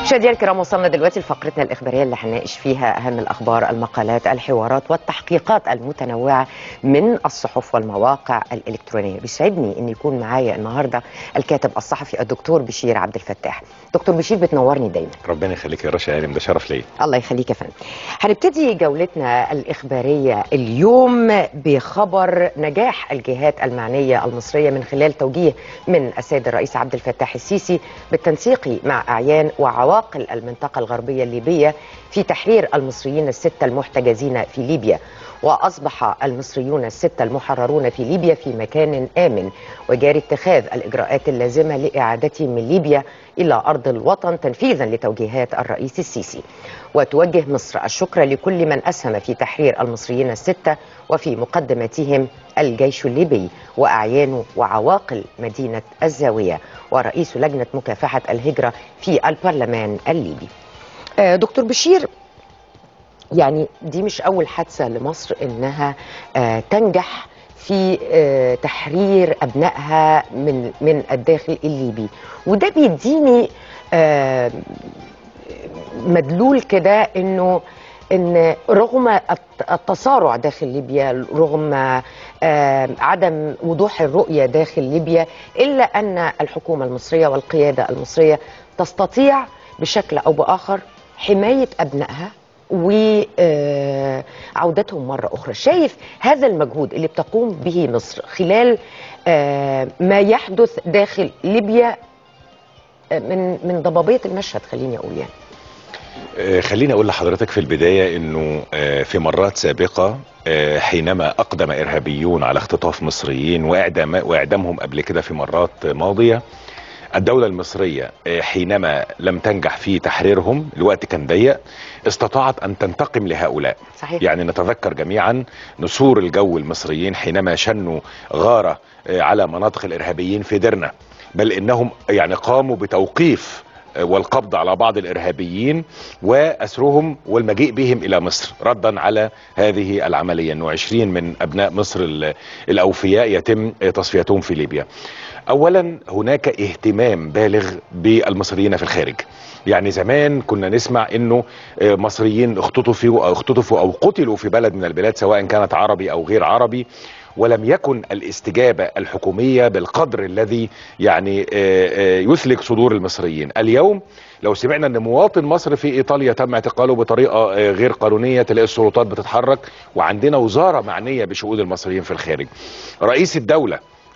مشاهدينا الكرام وصلنا دلوقتي لفقرتنا الاخباريه اللي هنناقش فيها اهم الاخبار المقالات الحوارات والتحقيقات المتنوعه من الصحف والمواقع الالكترونيه بيسعدني ان يكون معايا النهارده الكاتب الصحفي الدكتور بشير عبد الفتاح دكتور بشير بتنورني دايما ربنا يخليك يا رشا هانم ده شرف ليا الله يخليك يا فندم هنبتدي جولتنا الاخباريه اليوم بخبر نجاح الجهات المعنيه المصريه من خلال توجيه من السيد الرئيس عبد الفتاح السيسي بالتنسيق مع اعيان وعواقل المنطقه الغربيه الليبيه في تحرير المصريين السته المحتجزين في ليبيا واصبح المصريون السته المحررون في ليبيا في مكان امن وجاري اتخاذ الاجراءات اللازمه لاعادتهم من ليبيا الى ارض الوطن تنفيذا لتوجيهات الرئيس السيسي وتوجه مصر الشكر لكل من اسهم في تحرير المصريين السته وفي مقدمتهم الجيش الليبي واعيانه وعواقل مدينه الزاويه ورئيس لجنه مكافحه الهجره في البرلمان الليبي. دكتور بشير يعني دي مش اول حادثه لمصر انها تنجح في تحرير ابنائها من من الداخل الليبي وده بيديني مدلول كده انه ان رغم التصارع داخل ليبيا رغم عدم وضوح الرؤيه داخل ليبيا الا ان الحكومه المصريه والقياده المصريه تستطيع بشكل او باخر حمايه ابنائها وعودتهم مرة أخرى شايف هذا المجهود اللي بتقوم به مصر خلال ما يحدث داخل ليبيا من من ضبابية المشهد خليني أقول يعني خليني اقول لحضرتك في البدايه انه في مرات سابقه حينما اقدم ارهابيون على اختطاف مصريين واعدام واعدامهم قبل كده في مرات ماضيه الدولة المصرية حينما لم تنجح في تحريرهم الوقت كان ضيق استطاعت أن تنتقم لهؤلاء صحيح. يعني نتذكر جميعا نسور الجو المصريين حينما شنوا غارة على مناطق الإرهابيين في درنا بل إنهم يعني قاموا بتوقيف والقبض على بعض الارهابيين واسرهم والمجيء بهم الى مصر ردا على هذه العمليه انه 20 من ابناء مصر الاوفياء يتم تصفيتهم في ليبيا. اولا هناك اهتمام بالغ بالمصريين في الخارج. يعني زمان كنا نسمع انه مصريين اختطفوا او اختطفوا او قتلوا في بلد من البلاد سواء كانت عربي او غير عربي ولم يكن الاستجابة الحكومية بالقدر الذي يعني يسلك صدور المصريين اليوم لو سمعنا ان مواطن مصري في ايطاليا تم اعتقاله بطريقة غير قانونية تلاقي السلطات بتتحرك وعندنا وزارة معنية بشؤون المصريين في الخارج رئيس الدولة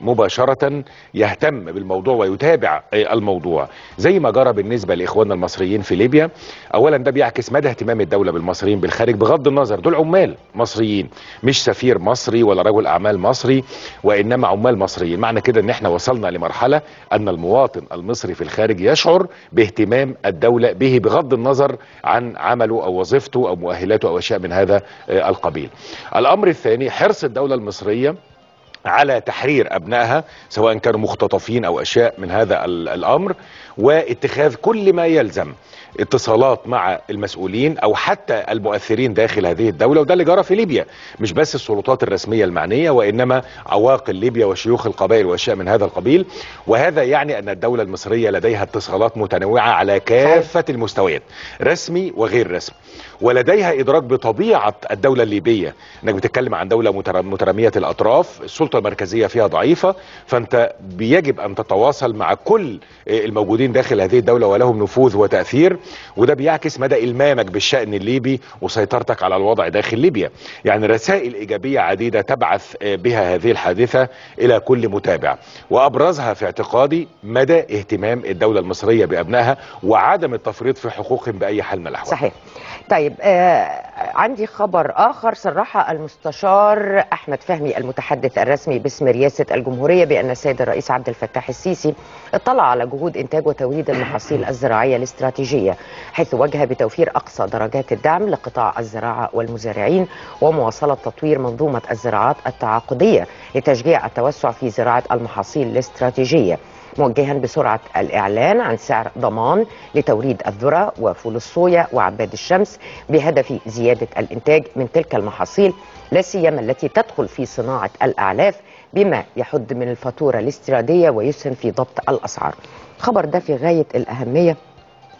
مباشرة يهتم بالموضوع ويتابع الموضوع زي ما جرى بالنسبة لإخواننا المصريين في ليبيا أولا ده بيعكس مدى اهتمام الدولة بالمصريين بالخارج بغض النظر دول عمال مصريين مش سفير مصري ولا رجل أعمال مصري وإنما عمال مصريين معنى كده إن احنا وصلنا لمرحلة أن المواطن المصري في الخارج يشعر باهتمام الدولة به بغض النظر عن عمله أو وظيفته أو مؤهلاته أو أشياء من هذا القبيل الأمر الثاني حرص الدولة المصرية على تحرير ابنائها سواء كانوا مختطفين او اشياء من هذا الامر واتخاذ كل ما يلزم اتصالات مع المسؤولين او حتى المؤثرين داخل هذه الدوله وده اللي جرى في ليبيا مش بس السلطات الرسميه المعنيه وانما عواقل ليبيا وشيوخ القبائل واشياء من هذا القبيل وهذا يعني ان الدوله المصريه لديها اتصالات متنوعه على كافه المستويات رسمي وغير رسمي ولديها ادراك بطبيعه الدوله الليبيه انك بتتكلم عن دوله متراميه الاطراف السلطه المركزيه فيها ضعيفه فانت بيجب ان تتواصل مع كل الموجودين داخل هذه الدوله ولهم نفوذ وتاثير وده بيعكس مدى المامك بالشان الليبي وسيطرتك على الوضع داخل ليبيا يعني رسائل ايجابيه عديده تبعث بها هذه الحادثه الى كل متابع وابرزها في اعتقادي مدى اهتمام الدوله المصريه بابنائها وعدم التفريط في حقوقهم باي حال من الاحوال صحيح طيب آه عندي خبر آخر صرح المستشار أحمد فهمي المتحدث الرسمي باسم رئاسة الجمهورية بأن السيد الرئيس عبد الفتاح السيسي اطلع على جهود إنتاج وتوريد المحاصيل الزراعية الاستراتيجية حيث وجه بتوفير أقصى درجات الدعم لقطاع الزراعة والمزارعين ومواصلة تطوير منظومة الزراعات التعاقدية لتشجيع التوسع في زراعة المحاصيل الاستراتيجية موجها بسرعة الإعلان عن سعر ضمان لتوريد الذرة وفول الصويا وعباد الشمس بهدف زيادة الإنتاج من تلك المحاصيل لا سيما التي تدخل في صناعة الأعلاف بما يحد من الفاتورة الاستيرادية ويسهم في ضبط الأسعار خبر ده في غاية الأهمية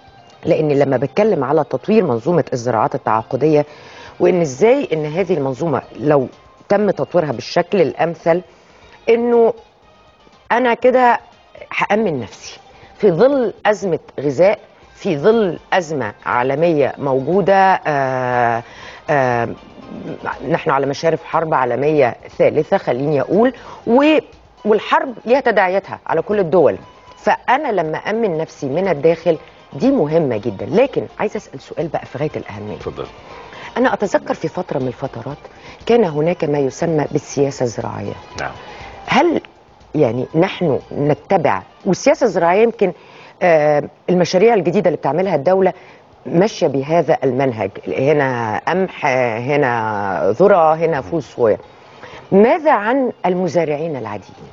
لان لما بتكلم على تطوير منظومه الزراعات التعاقديه وان ازاي ان هذه المنظومه لو تم تطويرها بالشكل الامثل انه انا كده هامن نفسي في ظل ازمه غذاء في ظل ازمه عالميه موجوده آآ آآ نحن على مشارف حرب عالميه ثالثه خليني اقول و والحرب ليها تداعياتها على كل الدول فانا لما امن نفسي من الداخل دي مهمه جدا لكن عايز اسال سؤال بقى في غايه الاهميه اتفضل انا اتذكر في فتره من الفترات كان هناك ما يسمى بالسياسه الزراعيه نعم هل يعني نحن نتبع والسياسه الزراعيه يمكن آه المشاريع الجديده اللي بتعملها الدوله ماشيه بهذا المنهج هنا قمح هنا ذره هنا فول صويا ماذا عن المزارعين العاديين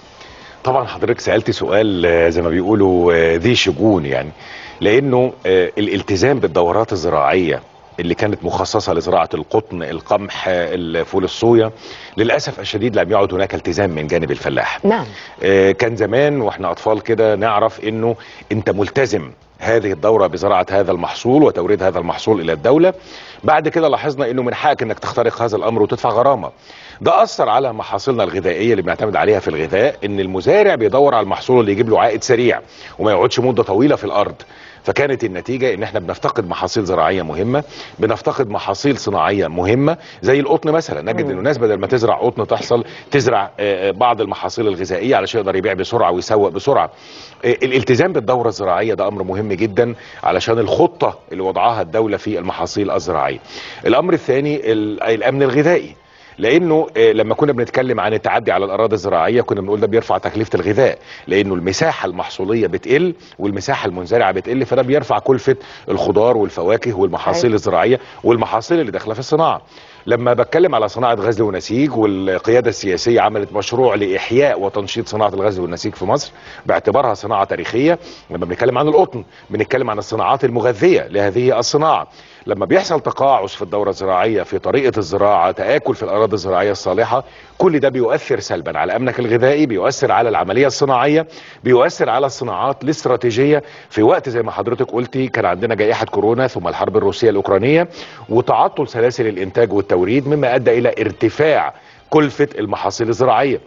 طبعا حضرتك سالتي سؤال آه، زي ما بيقولوا آه، ذي شجون يعني لانه آه، الالتزام بالدورات الزراعيه اللي كانت مخصصه لزراعه القطن القمح الفول الصويا للاسف الشديد لم يعد هناك التزام من جانب الفلاح نعم آه، كان زمان واحنا اطفال كده نعرف انه انت ملتزم هذه الدورة بزراعة هذا المحصول وتوريد هذا المحصول إلى الدولة بعد كده لاحظنا أنه من حقك أنك تخترق هذا الأمر وتدفع غرامة ده أثر على محاصيلنا الغذائية اللي بنعتمد عليها في الغذاء أن المزارع بيدور على المحصول اللي يجيب له عائد سريع وما يقعدش مدة طويلة في الأرض فكانت النتيجة ان احنا بنفتقد محاصيل زراعية مهمة بنفتقد محاصيل صناعية مهمة زي القطن مثلا نجد انه الناس بدل ما تزرع قطن تحصل تزرع آه، آه، بعض المحاصيل الغذائية علشان يقدر يبيع بسرعة ويسوق بسرعة آه، الالتزام بالدورة الزراعية ده امر مهم جدا علشان الخطة اللي وضعها الدولة في المحاصيل الزراعية الامر الثاني ال- الامن الغذائي لانه آه، لما كنا بنتكلم عن التعدي على الاراضي الزراعيه كنا بنقول ده بيرفع تكلفه الغذاء لانه المساحه المحصوليه بتقل والمساحه المنزرعه بتقل فده بيرفع كلفه الخضار والفواكه والمحاصيل أيوة. الزراعيه والمحاصيل اللي داخله في الصناعه لما بتكلم على صناعه غزل ونسيج والقياده السياسيه عملت مشروع لاحياء وتنشيط صناعه الغزل والنسيج في مصر باعتبارها صناعه تاريخيه لما بنتكلم عن القطن بنتكلم عن الصناعات المغذيه لهذه الصناعه لما بيحصل تقاعس في الدوره الزراعيه في طريقه الزراعه تاكل في الاراضي الزراعيه الصالحه كل ده بيؤثر سلبا على امنك الغذائي بيؤثر على العمليه الصناعيه بيؤثر على الصناعات الاستراتيجيه في وقت زي ما حضرتك قلتي كان عندنا جائحه كورونا ثم الحرب الروسيه الاوكرانيه وتعطل سلاسل الانتاج والتوريد مما ادى الى ارتفاع كلفه المحاصيل الزراعيه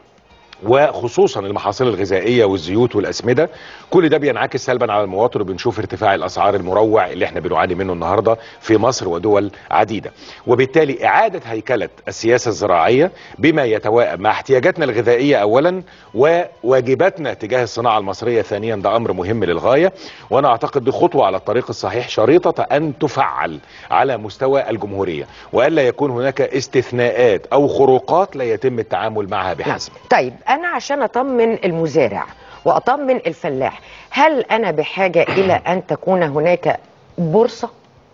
وخصوصا المحاصيل الغذائيه والزيوت والاسمده كل ده بينعكس سلبا على المواطن وبنشوف ارتفاع الاسعار المروع اللي احنا بنعاني منه النهارده في مصر ودول عديده وبالتالي اعاده هيكله السياسه الزراعيه بما يتوائم مع احتياجاتنا الغذائيه اولا وواجباتنا تجاه الصناعه المصريه ثانيا ده امر مهم للغايه وانا اعتقد دي خطوه على الطريق الصحيح شريطه ان تفعل على مستوى الجمهوريه والا يكون هناك استثناءات او خروقات لا يتم التعامل معها بحزم طيب انا عشان اطمن المزارع واطمن الفلاح هل انا بحاجه الى ان تكون هناك بورصه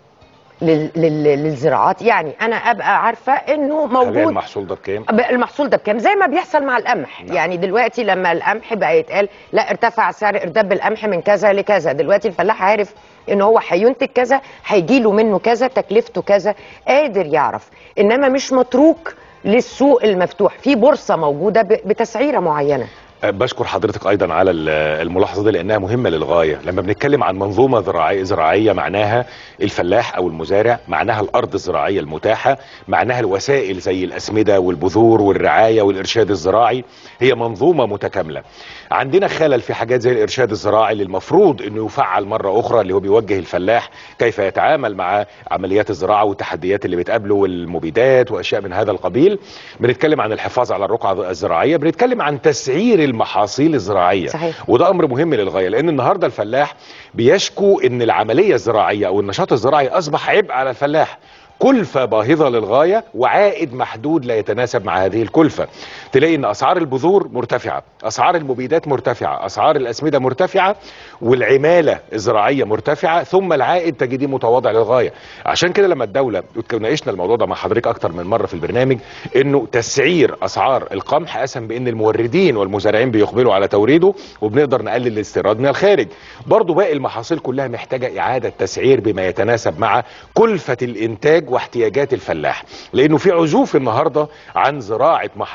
لل... لل... للزراعات يعني انا ابقى عارفه انه حاليا موجود المحصول ده بكام المحصول ده بكام زي ما بيحصل مع القمح نعم. يعني دلوقتي لما القمح بقى يتقال لا ارتفع سعر ارداب القمح من كذا لكذا دلوقتي الفلاح عارف ان هو هينتج كذا هيجي له منه كذا تكلفته كذا قادر يعرف انما مش متروك للسوق المفتوح في بورصه موجوده ب- بتسعيره معينه أه، بشكر حضرتك ايضا على ال- الملاحظه دي لانها مهمه للغايه لما بنتكلم عن منظومه زراعيه زراعيه معناها الفلاح او المزارع معناها الارض الزراعيه المتاحه معناها الوسائل زي الاسمده والبذور والرعايه والارشاد الزراعي هي منظومه متكامله عندنا خلل في حاجات زي الارشاد الزراعي اللي المفروض انه يفعل مره اخرى اللي هو بيوجه الفلاح كيف يتعامل مع عمليات الزراعه والتحديات اللي بتقابله والمبيدات واشياء من هذا القبيل بنتكلم عن الحفاظ على الرقعه الزراعيه بنتكلم عن تسعير المحاصيل الزراعيه صحيح. وده امر مهم للغايه لان النهارده الفلاح بيشكو ان العمليه الزراعيه او النشاط الزراعي اصبح عبء على الفلاح كلفة باهظة للغاية وعائد محدود لا يتناسب مع هذه الكلفة تلاقي ان اسعار البذور مرتفعة اسعار المبيدات مرتفعة اسعار الاسمدة مرتفعة والعمالة الزراعية مرتفعة ثم العائد تجديه متواضع للغاية عشان كده لما الدولة ناقشنا الموضوع ده مع حضرتك اكتر من مرة في البرنامج انه تسعير اسعار القمح اسهم بان الموردين والمزارعين بيقبلوا على توريده وبنقدر نقلل الاستيراد من الخارج برضو باقي المحاصيل كلها محتاجة اعادة تسعير بما يتناسب مع كلفة الانتاج واحتياجات الفلاح لانه في عزوف النهاردة عن زراعة محاصيل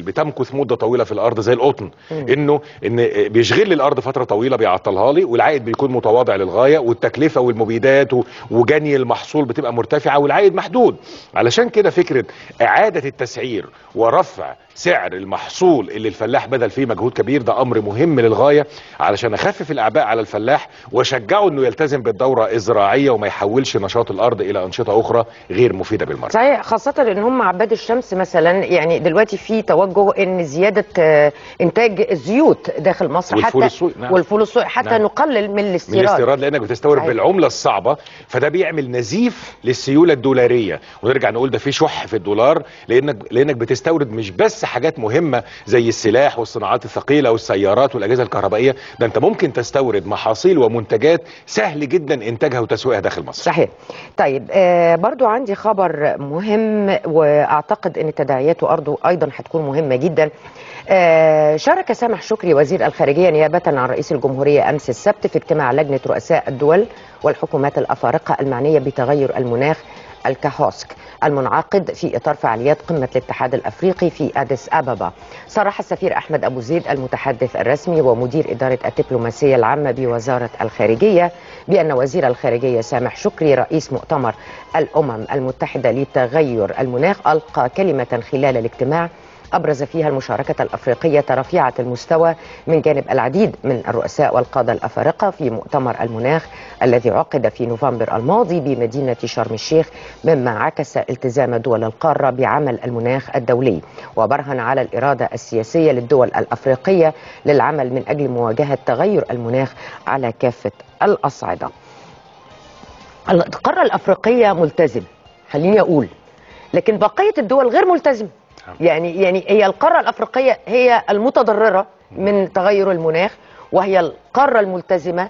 بتمكث مده طويله في الارض زي القطن مم. انه ان بيشغل لي الارض فتره طويله بيعطلها لي والعائد بيكون متواضع للغايه والتكلفه والمبيدات و- وجني المحصول بتبقى مرتفعه والعائد محدود علشان كده فكره اعاده التسعير ورفع سعر المحصول اللي الفلاح بذل فيه مجهود كبير ده امر مهم للغايه علشان اخفف الاعباء على الفلاح واشجعه انه يلتزم بالدوره الزراعيه وما يحولش نشاط الارض الى انشطه اخرى غير مفيده بالمره صحيح خاصة ان هم عباد الشمس مثلا يعني دلوقتي في توجه ان زيادة آه، انتاج الزيوت داخل مصر والفول حتى السوق، نعم. والفول السوق حتى نعم. نقلل من من الاستيراد الاستيراد لانك بتستورد صحيح. بالعمله الصعبه فده بيعمل نزيف للسيوله الدولاريه ونرجع نقول ده في شح في الدولار لانك لانك بتستورد مش بس حاجات مهمه زي السلاح والصناعات الثقيله والسيارات والاجهزه الكهربائيه ده انت ممكن تستورد محاصيل ومنتجات سهل جدا انتاجها وتسويقها داخل مصر صحيح طيب آه برضو عندي خبر مهم واعتقد ان تداعياته ارضه ايضا هتكون مهمه جدا آه شارك سامح شكري وزير الخارجيه نيابه عن رئيس الجمهوريه امس السبت في اجتماع لجنه رؤساء الدول والحكومات الافارقه المعنيه بتغير المناخ الكاهوسك المنعقد في اطار فعاليات قمه الاتحاد الافريقي في اديس ابابا. صرح السفير احمد ابو زيد المتحدث الرسمي ومدير اداره الدبلوماسيه العامه بوزاره الخارجيه بان وزير الخارجيه سامح شكري رئيس مؤتمر الامم المتحده لتغير المناخ القى كلمه خلال الاجتماع أبرز فيها المشاركة الأفريقية رفيعة المستوى من جانب العديد من الرؤساء والقادة الأفارقة في مؤتمر المناخ الذي عقد في نوفمبر الماضي بمدينة شرم الشيخ مما عكس التزام دول القارة بعمل المناخ الدولي وبرهن على الإرادة السياسية للدول الأفريقية للعمل من أجل مواجهة تغير المناخ على كافة الأصعدة القارة الأفريقية ملتزم خليني أقول لكن بقية الدول غير ملتزمة يعني يعني هي القارة الأفريقية هي المتضررة من تغير المناخ وهي القارة الملتزمة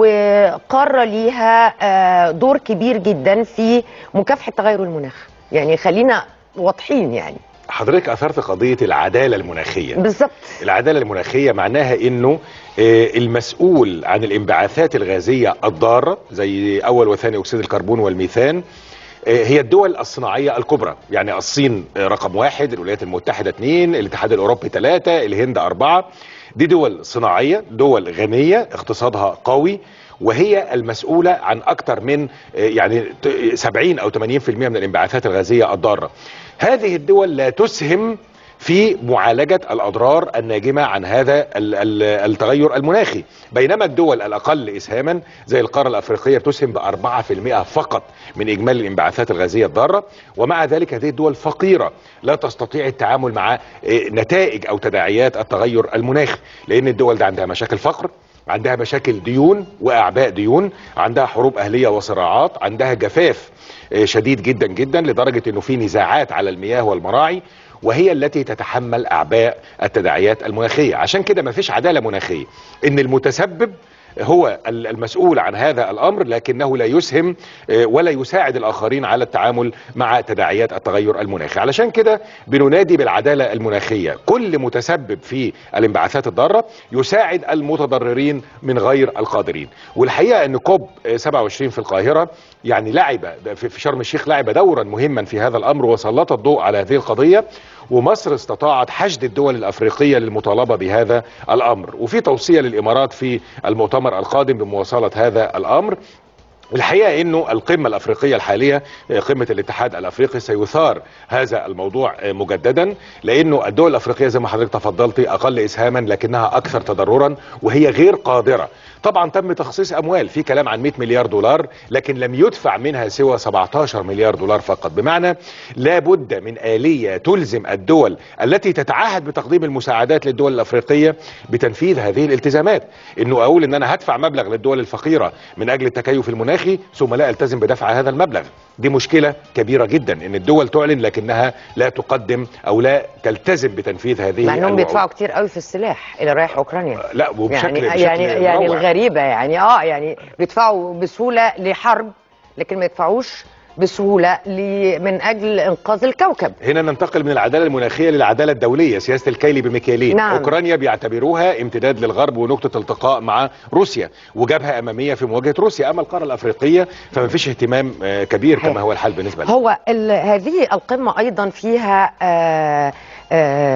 وقارة ليها آه، دور كبير جدا في مكافحة تغير المناخ يعني خلينا واضحين يعني حضرتك اثرت قضيه العداله المناخيه بالظبط العداله المناخيه معناها انه آه، المسؤول عن الانبعاثات الغازيه الضاره زي اول وثاني اكسيد الكربون والميثان آه، هي الدول الصناعيه الكبرى يعني الصين آه، رقم واحد الولايات المتحده اثنين الاتحاد الاوروبي ثلاثه الهند اربعه دي دول صناعيه دول غنيه اقتصادها قوي وهي المسؤولة عن أكثر من آه، يعني ت- 70 أو 80% من الانبعاثات الغازية الضارة هذه الدول لا تسهم في معالجة الأضرار الناجمة عن هذا ال- ال- التغير المناخي بينما الدول الأقل إسهاما زي القارة الأفريقية بتسهم بأربعة في المئة فقط من إجمالي الانبعاثات الغازية الضارة ومع ذلك هذه الدول فقيرة لا تستطيع التعامل مع آه، نتائج أو تداعيات التغير المناخي لأن الدول دي عندها مشاكل فقر عندها مشاكل ديون واعباء ديون عندها حروب اهليه وصراعات عندها جفاف آه، شديد جدا جدا لدرجه انه في نزاعات على المياه والمراعي وهي التي تتحمل اعباء التداعيات المناخيه عشان كده ما فيش عداله مناخيه ان المتسبب هو ال- المسؤول عن هذا الامر لكنه لا يسهم آه، ولا يساعد الاخرين على التعامل مع تداعيات التغير المناخي علشان كده بننادي بالعداله المناخيه كل متسبب في الانبعاثات الضاره يساعد المتضررين من غير القادرين والحقيقه ان كوب آه، 27 في القاهره يعني لعب في في شرم الشيخ لعب دورا مهما في هذا الامر وسلط الضوء على هذه القضيه ومصر استطاعت حشد الدول الافريقيه للمطالبه بهذا الامر وفي توصيه للامارات في المؤتمر القادم بمواصله هذا الامر الحقيقه انه القمه الافريقيه الحاليه قمه الاتحاد الافريقي سيثار هذا الموضوع مجددا لانه الدول الافريقيه زي ما حضرتك تفضلتي اقل اسهاما لكنها اكثر تضررا وهي غير قادره طبعا تم تخصيص اموال في كلام عن 100 مليار دولار لكن لم يدفع منها سوى 17 مليار دولار فقط بمعنى لا بد من اليه تلزم الدول التي تتعهد بتقديم المساعدات للدول الافريقيه بتنفيذ هذه الالتزامات انه اقول ان انا هدفع مبلغ للدول الفقيره من اجل التكيف المناخي ثم لا التزم بدفع هذا المبلغ دي مشكله كبيره جدا ان الدول تعلن لكنها لا تقدم او لا تلتزم بتنفيذ هذه مع انهم الوعود. بيدفعوا كتير قوي في السلاح اللي رايح اوكرانيا لا وبشكل يعني بشكل يعني يعني روع. الغريبه يعني اه يعني بيدفعوا بسهوله لحرب لكن ما يدفعوش بسهوله ل- من اجل انقاذ الكوكب هنا ننتقل من العداله المناخيه للعداله الدوليه سياسه الكيل بمكيالين نعم. اوكرانيا بيعتبروها امتداد للغرب ونقطه التقاء مع روسيا وجبهه اماميه في مواجهه روسيا اما القاره الافريقيه فما فيش اهتمام آه، كبير كما صحيح. هو الحال بالنسبه لها هو ال- هذه القمة أيضا فيها آه، آه،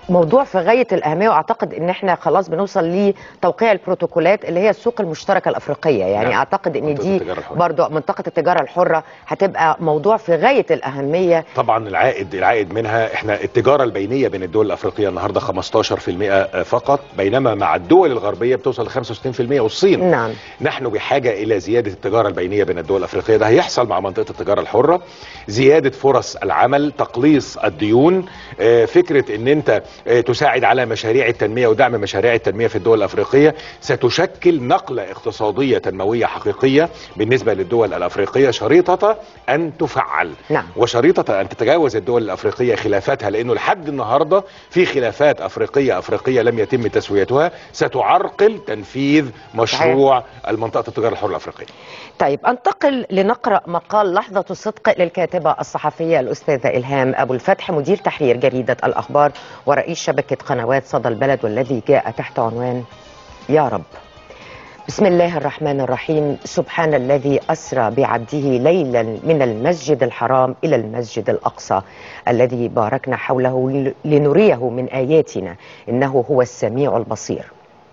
موضوع في غايه الاهميه واعتقد ان احنا خلاص بنوصل لتوقيع البروتوكولات اللي هي السوق المشتركه الافريقيه يعني نعم. اعتقد ان منطقة دي التجارة الحرة. برضو منطقه التجاره الحره هتبقى موضوع في غايه الاهميه طبعا العائد العائد منها احنا التجاره البينيه بين الدول الافريقيه النهارده 15% فقط بينما مع الدول الغربيه بتوصل ل 65% والصين نعم نحن بحاجه الى زياده التجاره البينيه بين الدول الافريقيه ده هيحصل مع منطقه التجاره الحره زياده فرص العمل تقليص الديون آه، فكره ان انت آه، تساعد على مشاريع التنميه ودعم مشاريع التنميه في الدول الافريقيه ستشكل نقله اقتصاديه تنمويه حقيقيه بالنسبه للدول الافريقيه شريطه ان تفعل نعم. وشريطه ان تتجاوز الدول الافريقيه خلافاتها لانه لحد النهارده في خلافات افريقيه افريقيه لم يتم تسويتها ستعرقل تنفيذ مشروع المنطقه التجاره الحره الافريقيه طيب انتقل لنقرا مقال لحظه الصدق للكاتبه الصحفيه الاستاذه الهام ابو الفتح مدير تحرير جريده الاخبار ورئيس شبكه قنوات صدى البلد والذي جاء تحت عنوان يا رب بسم الله الرحمن الرحيم سبحان الذي اسرى بعبده ليلا من المسجد الحرام الى المسجد الاقصى الذي باركنا حوله لنريه من اياتنا انه هو السميع البصير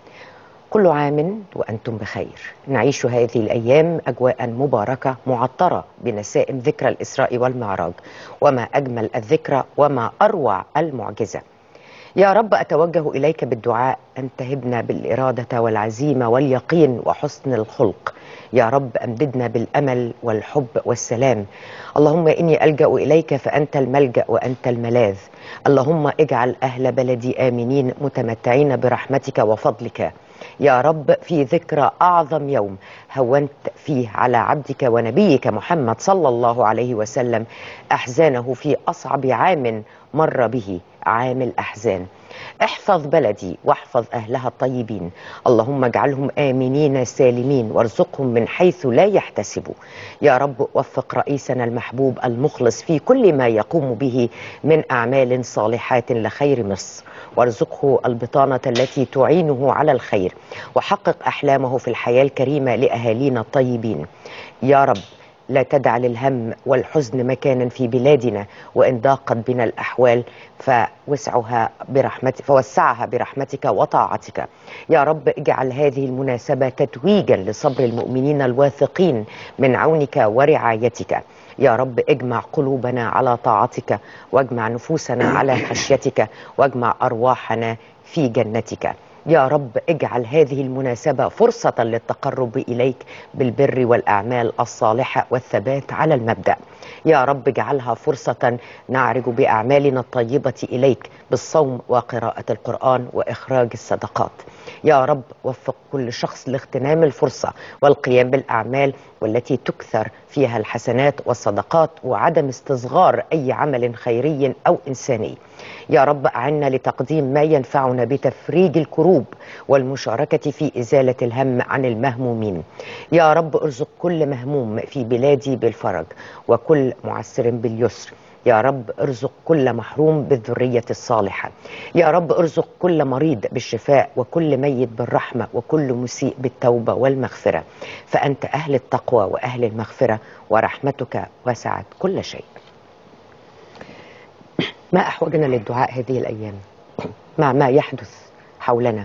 كل عام وأنتم بخير نعيش هذه الأيام أجواء مباركة معطرة بنسائم ذكرى الإسراء والمعراج وما أجمل الذكرى وما أروع المعجزة يا رب أتوجه إليك بالدعاء أن تهبنا بالإرادة والعزيمة واليقين وحسن الخلق يا رب أمددنا بالأمل والحب والسلام اللهم إني ألجأ إليك فأنت الملجأ وأنت الملاذ اللهم اجعل أهل بلدي آمنين متمتعين برحمتك وفضلك يا رب في ذكرى أعظم يوم هونت فيه على عبدك ونبيك محمد صلى الله عليه وسلم أحزانه في أصعب عام مر به عام الأحزان احفظ بلدي واحفظ أهلها الطيبين اللهم اجعلهم آمنين سالمين وارزقهم من حيث لا يحتسبوا يا رب وفق رئيسنا المحبوب المخلص في كل ما يقوم به من أعمال صالحات لخير مصر وارزقه البطانة التي تعينه على الخير وحقق أحلامه في الحياة الكريمة لأهالينا الطيبين يا رب لا تدع للهم والحزن مكانا في بلادنا وإن ضاقت بنا الأحوال فوسعها برحمتك فوسعها برحمتك وطاعتك يا رب اجعل هذه المناسبة تتويجا لصبر المؤمنين الواثقين من عونك ورعايتك يا رب اجمع قلوبنا على طاعتك واجمع نفوسنا على خشيتك واجمع أرواحنا في جنتك يا رب اجعل هذه المناسبة فرصة للتقرب إليك بالبر والأعمال الصالحة والثبات على المبدأ يا رب اجعلها فرصة نعرج بأعمالنا الطيبة إليك بالصوم وقراءة القرآن وإخراج الصدقات يا رب وفق كل شخص لاغتنام الفرصة والقيام بالأعمال والتي تكثر فيها الحسنات والصدقات وعدم استصغار أي عمل خيري أو إنساني يا رب أعنا لتقديم ما ينفعنا بتفريج الكروب والمشاركة في إزالة الهم عن المهمومين يا رب ارزق كل مهموم في بلادي بالفرج وكل معسر باليسر يا رب ارزق كل محروم بالذرية الصالحة يا رب ارزق كل مريض بالشفاء وكل ميت بالرحمة وكل مسيء بالتوبة والمغفرة فأنت أهل التقوى وأهل المغفرة ورحمتك وسعت كل شيء ما أحوجنا للدعاء هذه الأيام مع ما يحدث حولنا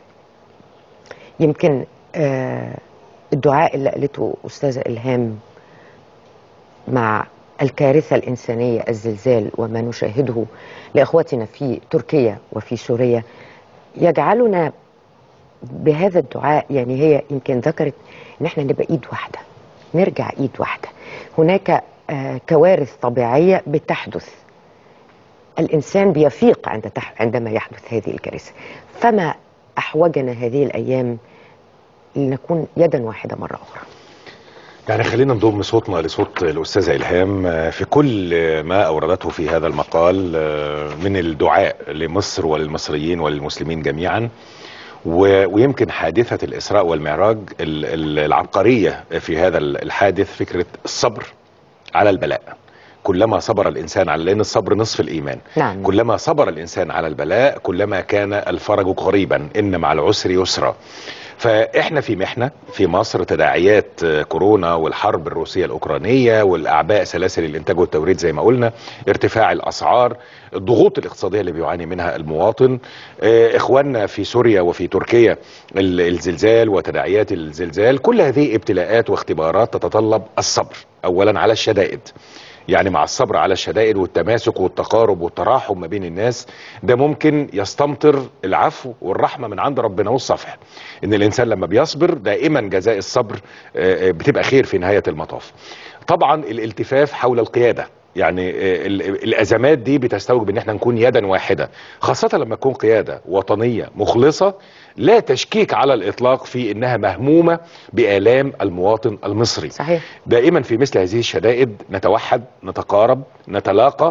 يمكن آه الدعاء اللي قالته أستاذة إلهام مع الكارثة الإنسانية الزلزال وما نشاهده لإخوتنا في تركيا وفي سوريا يجعلنا بهذا الدعاء يعني هي يمكن ذكرت ان احنا نبقى ايد واحده نرجع ايد واحده هناك آه كوارث طبيعيه بتحدث الانسان بيفيق عند تح... عندما يحدث هذه الكارثه فما احوجنا هذه الايام لنكون يدا واحده مره اخرى يعني خلينا نضم صوتنا لصوت الأستاذة إلهام في كل ما أوردته في هذا المقال من الدعاء لمصر وللمصريين وللمسلمين جميعا ويمكن حادثة الإسراء والمعراج العبقرية في هذا الحادث فكرة الصبر على البلاء كلما صبر الإنسان على لأن الصبر نصف الإيمان نعم. كلما صبر الإنسان على البلاء كلما كان الفرج قريبا إن مع العسر يسرا فاحنا في محنه في مصر تداعيات آه، كورونا والحرب الروسيه الاوكرانيه والاعباء سلاسل الانتاج والتوريد زي ما قلنا ارتفاع الاسعار الضغوط الاقتصاديه اللي بيعاني منها المواطن آه، اخواننا في سوريا وفي تركيا ال- الزلزال وتداعيات الزلزال كل هذه ابتلاءات واختبارات تتطلب الصبر اولا على الشدائد يعني مع الصبر على الشدائد والتماسك والتقارب والتراحم ما بين الناس ده ممكن يستمطر العفو والرحمه من عند ربنا والصفح ان الانسان لما بيصبر دائما جزاء الصبر آه، آه، بتبقى خير في نهايه المطاف طبعا الالتفاف حول القياده يعني آه، ال- الازمات دي بتستوجب ان احنا نكون يدا واحده خاصه لما تكون قياده وطنيه مخلصه لا تشكيك على الاطلاق في انها مهمومه بالام المواطن المصري صحيح دائما في مثل هذه الشدائد نتوحد نتقارب نتلاقى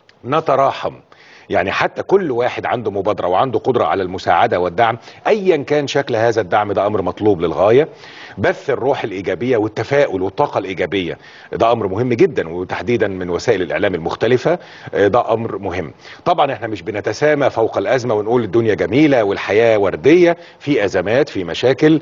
نتراحم يعني حتى كل واحد عنده مبادرة وعنده قدرة على المساعدة والدعم ايا كان شكل هذا الدعم ده امر مطلوب للغاية بث الروح الايجابية والتفاؤل والطاقة الايجابية ده امر مهم جدا وتحديدا من وسائل الاعلام المختلفة آه، ده امر مهم طبعا احنا مش بنتسامى فوق الازمة ونقول الدنيا جميلة والحياة وردية في ازمات في مشاكل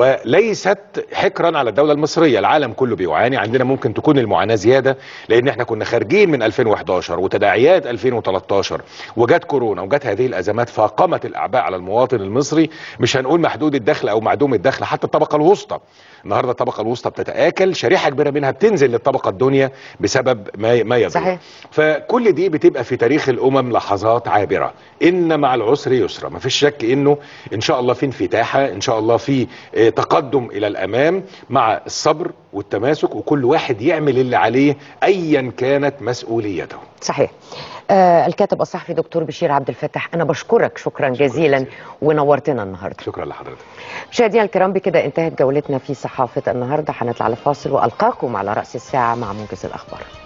وليست حكرا على الدولة المصرية العالم كله بيعاني عندنا ممكن تكون المعاناة زيادة لان احنا كنا خارجين من 2011 وتداعيات 2013 وجت كورونا وجت هذه الازمات فاقمت الاعباء على المواطن المصري مش هنقول محدود الدخل او معدوم الدخل حتى الطبقه الوسطى النهارده الطبقه الوسطى بتتاكل شريحه كبيره منها بتنزل للطبقه الدنيا بسبب ما ما يدور صحيح. فكل دي بتبقى في تاريخ الامم لحظات عابره ان مع العسر يسرا ما فيش شك انه ان شاء الله في انفتاحه ان شاء الله في آه، تقدم الى الامام مع الصبر والتماسك وكل واحد يعمل اللي عليه ايا كانت مسؤوليته صحيح آه الكاتب الصحفي دكتور بشير عبد الفتاح انا بشكرك شكرا جزيلا ونورتنا النهارده شكرا لحضرتك مشاهدينا الكرام بكده انتهت جولتنا في صحافه النهارده هنطلع لفاصل والقاكم على راس الساعه مع موجز الاخبار